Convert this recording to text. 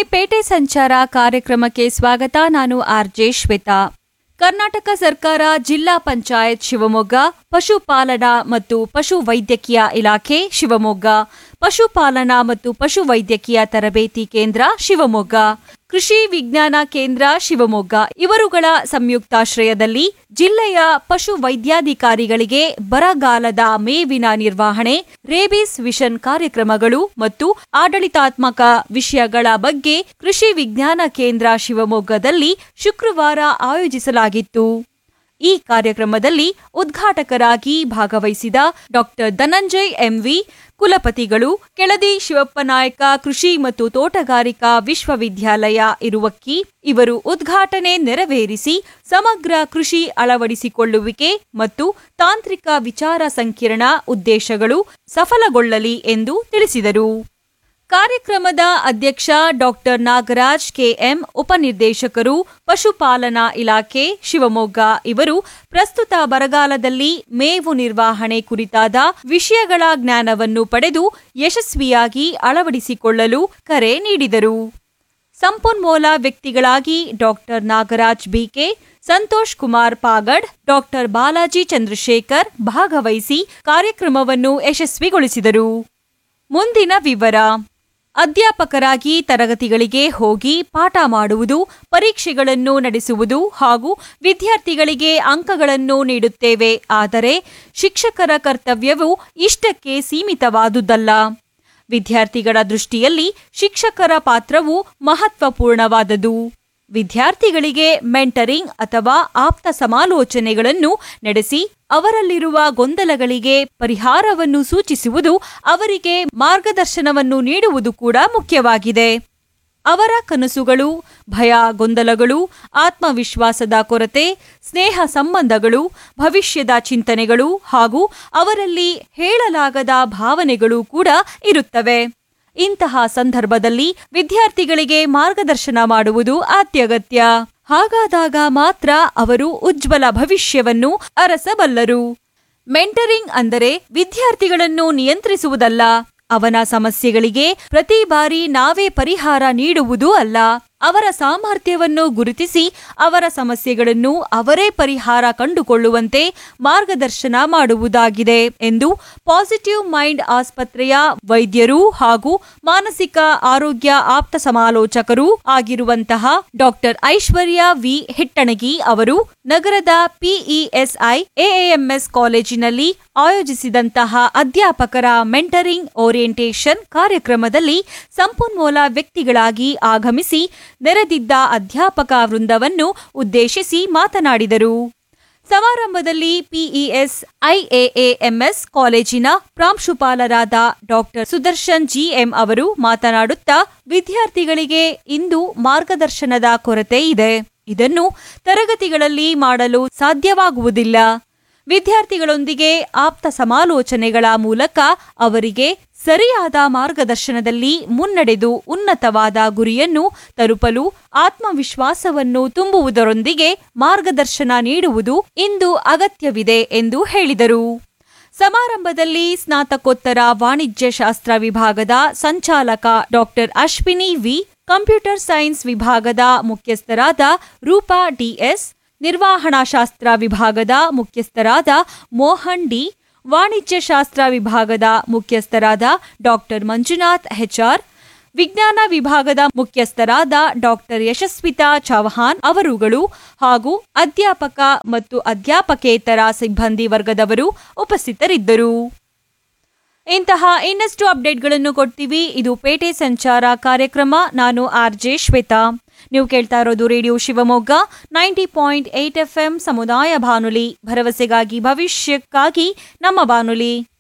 ಪೇಟೆ ಸಂಚಾರ ಕಾರ್ಯಕ್ರಮಕ್ಕೆ ಸ್ವಾಗತ ನಾನು ಆರ್ಜೆ ಶ್ವೇತಾ ಕರ್ನಾಟಕ ಸರ್ಕಾರ ಜಿಲ್ಲಾ ಪಂಚಾಯತ್ ಶಿವಮೊಗ್ಗ ಪಶುಪಾಲನಾ ಮತ್ತು ಪಶು ವೈದ್ಯಕೀಯ ಇಲಾಖೆ ಶಿವಮೊಗ್ಗ ಪಶುಪಾಲನಾ ಮತ್ತು ಪಶು ವೈದ್ಯಕೀಯ ತರಬೇತಿ ಕೇಂದ್ರ ಶಿವಮೊಗ್ಗ ಕೃಷಿ ವಿಜ್ಞಾನ ಕೇಂದ್ರ ಶಿವಮೊಗ್ಗ ಇವರುಗಳ ಸಂಯುಕ್ತಾಶ್ರಯದಲ್ಲಿ ಜಿಲ್ಲೆಯ ಪಶು ವೈದ್ಯಾಧಿಕಾರಿಗಳಿಗೆ ಬರಗಾಲದ ಮೇವಿನ ನಿರ್ವಹಣೆ ರೇಬಿಸ್ ವಿಷನ್ ಕಾರ್ಯಕ್ರಮಗಳು ಮತ್ತು ಆಡಳಿತಾತ್ಮಕ ವಿಷಯಗಳ ಬಗ್ಗೆ ಕೃಷಿ ವಿಜ್ಞಾನ ಕೇಂದ್ರ ಶಿವಮೊಗ್ಗದಲ್ಲಿ ಶುಕ್ರವಾರ ಆಯೋಜಿಸಲಾಗಿತ್ತು ಈ ಕಾರ್ಯಕ್ರಮದಲ್ಲಿ ಉದ್ಘಾಟಕರಾಗಿ ಭಾಗವಹಿಸಿದ ಡಾಕ್ಟರ್ ಧನಂಜಯ್ ಎಂವಿ ಕುಲಪತಿಗಳು ಕೆಳದಿ ಶಿವಪ್ಪನಾಯಕ ಕೃಷಿ ಮತ್ತು ತೋಟಗಾರಿಕಾ ವಿಶ್ವವಿದ್ಯಾಲಯ ಇರುವಕ್ಕಿ ಇವರು ಉದ್ಘಾಟನೆ ನೆರವೇರಿಸಿ ಸಮಗ್ರ ಕೃಷಿ ಅಳವಡಿಸಿಕೊಳ್ಳುವಿಕೆ ಮತ್ತು ತಾಂತ್ರಿಕ ವಿಚಾರ ಸಂಕಿರಣ ಉದ್ದೇಶಗಳು ಸಫಲಗೊಳ್ಳಲಿ ಎಂದು ತಿಳಿಸಿದರು ಕಾರ್ಯಕ್ರಮದ ಅಧ್ಯಕ್ಷ ಡಾಕ್ಟರ್ ನಾಗರಾಜ್ ಕೆಎಂ ಉಪನಿರ್ದೇಶಕರು ಪಶುಪಾಲನಾ ಇಲಾಖೆ ಶಿವಮೊಗ್ಗ ಇವರು ಪ್ರಸ್ತುತ ಬರಗಾಲದಲ್ಲಿ ಮೇವು ನಿರ್ವಹಣೆ ಕುರಿತಾದ ವಿಷಯಗಳ ಜ್ಞಾನವನ್ನು ಪಡೆದು ಯಶಸ್ವಿಯಾಗಿ ಅಳವಡಿಸಿಕೊಳ್ಳಲು ಕರೆ ನೀಡಿದರು ಸಂಪನ್ಮೂಲ ವ್ಯಕ್ತಿಗಳಾಗಿ doctor Nagaraj B K Santosh Kumar Pagad doctor Balaji Chandrashekar ಭಾಗವಹಿಸಿ ಕಾರ್ಯಕ್ರಮವನ್ನು ಯಶಸ್ವಿಗೊಳಿಸಿದರು ಮುಂದಿನ ವಿವರ ಅಧ್ಯಾಪಕರಾಗಿ ತರಗತಿಗಳಿಗೆ ಹೋಗಿ ಪಾಠ ಮಾಡುವುದು ಪರೀಕ್ಷೆಗಳನ್ನು ನಡೆಸುವುದು ಹಾಗೂ ವಿದ್ಯಾರ್ಥಿಗಳಿಗೆ ಅಂಕಗಳನ್ನು ನೀಡುತ್ತೇವೆ ಆದರೆ ಶಿಕ್ಷಕರ ಕರ್ತವ್ಯವು ಇಷ್ಟಕ್ಕೆ ಸೀಮಿತವಾದುದಲ್ಲ ವಿದ್ಯಾರ್ಥಿಗಳ ದೃಷ್ಟಿಯಲ್ಲಿ ಶಿಕ್ಷಕರ ಪಾತ್ರವು ಮಹತ್ವಪೂರ್ಣವಾದದು ವಿದ್ಯಾರ್ಥಿಗಳಿಗೆ ಮೆಂಟರಿಂಗ್ ಅಥವಾ ಆಪ್ತ ಸಮಾಲೋಚನೆಗಳನ್ನು ನಡೆಸಿ ಅವರಲ್ಲಿರುವ ಗೊಂದಲಗಳಿಗೆ ಪರಿಹಾರವನ್ನು ಸೂಚಿಸುವುದು ಅವರಿಗೆ ಮಾರ್ಗದರ್ಶನವನ್ನು ನೀಡುವುದು ಕೂಡ ಮುಖ್ಯವಾಗಿದೆ ಅವರ ಕನಸುಗಳು ಭಯ ಗೊಂದಲಗಳು ಆತ್ಮವಿಶ್ವಾಸದ ಕೊರತೆ ಸ್ನೇಹ ಸಂಬಂಧಗಳು ಭವಿಷ್ಯದ ಚಿಂತನೆಗಳು ಹಾಗೂ ಅವರಲ್ಲಿ ಹೇಳಲಾಗದ ಭಾವನೆಗಳು ಕೂಡ ಇರುತ್ತವೆ ಇಂತಹ ಸಂದರ್ಭದಲ್ಲಿ ವಿದ್ಯಾರ್ಥಿಗಳಿಗೆ ಮಾರ್ಗದರ್ಶನ ಮಾಡುವುದು ಅತ್ಯಗತ್ಯ ಹಾಗಾದಾಗ ಮಾತ್ರ ಅವರು ಉಜ್ವಲ ಭವಿಷ್ಯವನ್ನು ಅರಸಬಲ್ಲರು ಮೆಂಟರಿಂಗ್ ಅಂದರೆ ವಿದ್ಯಾರ್ಥಿಗಳನ್ನು ನಿಯಂತ್ರಿಸುವುದಲ್ಲ ಅವನ ಸಮಸ್ಯೆಗಳಿಗೆ ಪ್ರತಿ ಬಾರಿ ನಾವೇ ಪರಿಹಾರ ನೀಡುವುದೂ ಅಲ್ಲ ಅವರ ಸಾಮರ್ಥ್ಯವನ್ನು ಗುರುತಿಸಿ ಅವರ ಸಮಸ್ಯೆಗಳನ್ನು ಅವರೇ ಪರಿಹಾರ ಕಂಡುಕೊಳ್ಳುವಂತೆ ಮಾರ್ಗದರ್ಶನ ಮಾಡುವುದಾಗಿದೆ ಎಂದು ಪಾಸಿಟಿವ್ ಮೈಂಡ್ ಆಸ್ಪತ್ರೆಯ ವೈದ್ಯರು ಹಾಗೂ ಮಾನಸಿಕ ಆರೋಗ್ಯ ಆಪ್ತ ಸಮಾಲೋಚಕರೂ ಆಗಿರುವಂತಹ ಡಾಕ್ಟರ್ ಐಶ್ವರ್ಯ ವಿ ಹಿಟ್ಟಣಗಿ ಅವರು ನಗರದ ಪಿಇಎಸ್ಐ ಎಎಂಎಸ್ ಕಾಲೇಜಿನಲ್ಲಿ ಆಯೋಜಿಸಿದಂತಹ ಅಧ್ಯಾಪಕರ ಮೆಂಟರಿಂಗ್ ಓರಿಯೆಂಟೇಷನ್ ಕಾರ್ಯಕ್ರಮದಲ್ಲಿ ಸಂಪನ್ಮೂಲ ವ್ಯಕ್ತಿಗಳಾಗಿ ಆಗಮಿಸಿ ನೆರೆದಿದ್ದ ಅಧ್ಯಾಪಕ ವೃಂದವನ್ನು ಉದ್ದೇಶಿಸಿ ಮಾತನಾಡಿದರು ಸಮಾರಂಭದಲ್ಲಿ ಪಿಇಎಸ್ ಐಎಎಂಎಸ್ ಕಾಲೇಜಿನ ಪ್ರಾಂಶುಪಾಲರಾದ ಡಾಕ್ಟರ್ ಸುದರ್ಶನ್ ಜಿಎಂ ಅವರು ಮಾತನಾಡುತ್ತಾ ವಿದ್ಯಾರ್ಥಿಗಳಿಗೆ ಇಂದು ಮಾರ್ಗದರ್ಶನದ ಕೊರತೆ ಇದೆ ಇದನ್ನು ತರಗತಿಗಳಲ್ಲಿ ಮಾಡಲು ಸಾಧ್ಯವಾಗುವುದಿಲ್ಲ ವಿದ್ಯಾರ್ಥಿಗಳೊಂದಿಗೆ ಆಪ್ತ ಸಮಾಲೋಚನೆಗಳ ಮೂಲಕ ಅವರಿಗೆ ಸರಿಯಾದ ಮಾರ್ಗದರ್ಶನದಲ್ಲಿ ಮುನ್ನಡೆದು ಉನ್ನತವಾದ ಗುರಿಯನ್ನು ತಲುಪಲು ಆತ್ಮವಿಶ್ವಾಸವನ್ನು ತುಂಬುವುದರೊಂದಿಗೆ ಮಾರ್ಗದರ್ಶನ ನೀಡುವುದು ಇಂದು ಅಗತ್ಯವಿದೆ ಎಂದು ಹೇಳಿದರು ಸಮಾರಂಭದಲ್ಲಿ ಸ್ನಾತಕೋತ್ತರ ವಾಣಿಜ್ಯ ಶಾಸ್ತ್ರ ವಿಭಾಗದ ಸಂಚಾಲಕ doctor Ashwini V computer science ವಿಭಾಗದ ಮುಖ್ಯಸ್ಥರಾದ ರೂಪಾ ಡಿಎಸ್ ನಿರ್ವಹಣಾಶಾಸ್ತ್ರ ವಿಭಾಗದ ಮುಖ್ಯಸ್ಥರಾದ ಮೋಹನ್ ಡಿ ವಾಣಿಜ್ಯ ಶಾಸ್ತ್ರ ವಿಭಾಗದ ಮುಖ್ಯಸ್ಥರಾದ ಡಾಕ್ಟರ್ ಮಂಜುನಾಥ್ ಹೆಚ್ಆರ್ ವಿಜ್ಞಾನ ವಿಭಾಗದ ಮುಖ್ಯಸ್ಥರಾದ ಡಾಕ್ಟರ್ ಯಶಸ್ವಿತಾ ಚೌಹಾನ್ ಅವರುಗಳು ಹಾಗೂ ಅಧ್ಯಾಪಕ ಮತ್ತು ಅಧ್ಯಾಪಕೇತರ ಸಿಬ್ಬಂದಿ ವರ್ಗದವರು ಉಪಸ್ಥಿತರಿದ್ದರು ಇಂತಹ ಇನ್ನಷ್ಟು ಅಪ್ಡೇಟ್ಗಳನ್ನು ಕೊಡ್ತೀವಿ ಇದು ಪೇಟೆ ಸಂಚಾರ ಕಾರ್ಯಕ್ರಮ ನಾನು ಆರ್ ಜೆ ಶ್ವೇತಾ ನೀವು ಕೇಳ್ತಾ ಇರೋದು radio Shivamogga ninety point eight F M ಸಮುದಾಯ ಬಾನುಲಿ ಭರವಸೆಗಾಗಿ ಭವಿಷ್ಯಕ್ಕಾಗಿ ನಮ್ಮ ಬಾನುಲಿ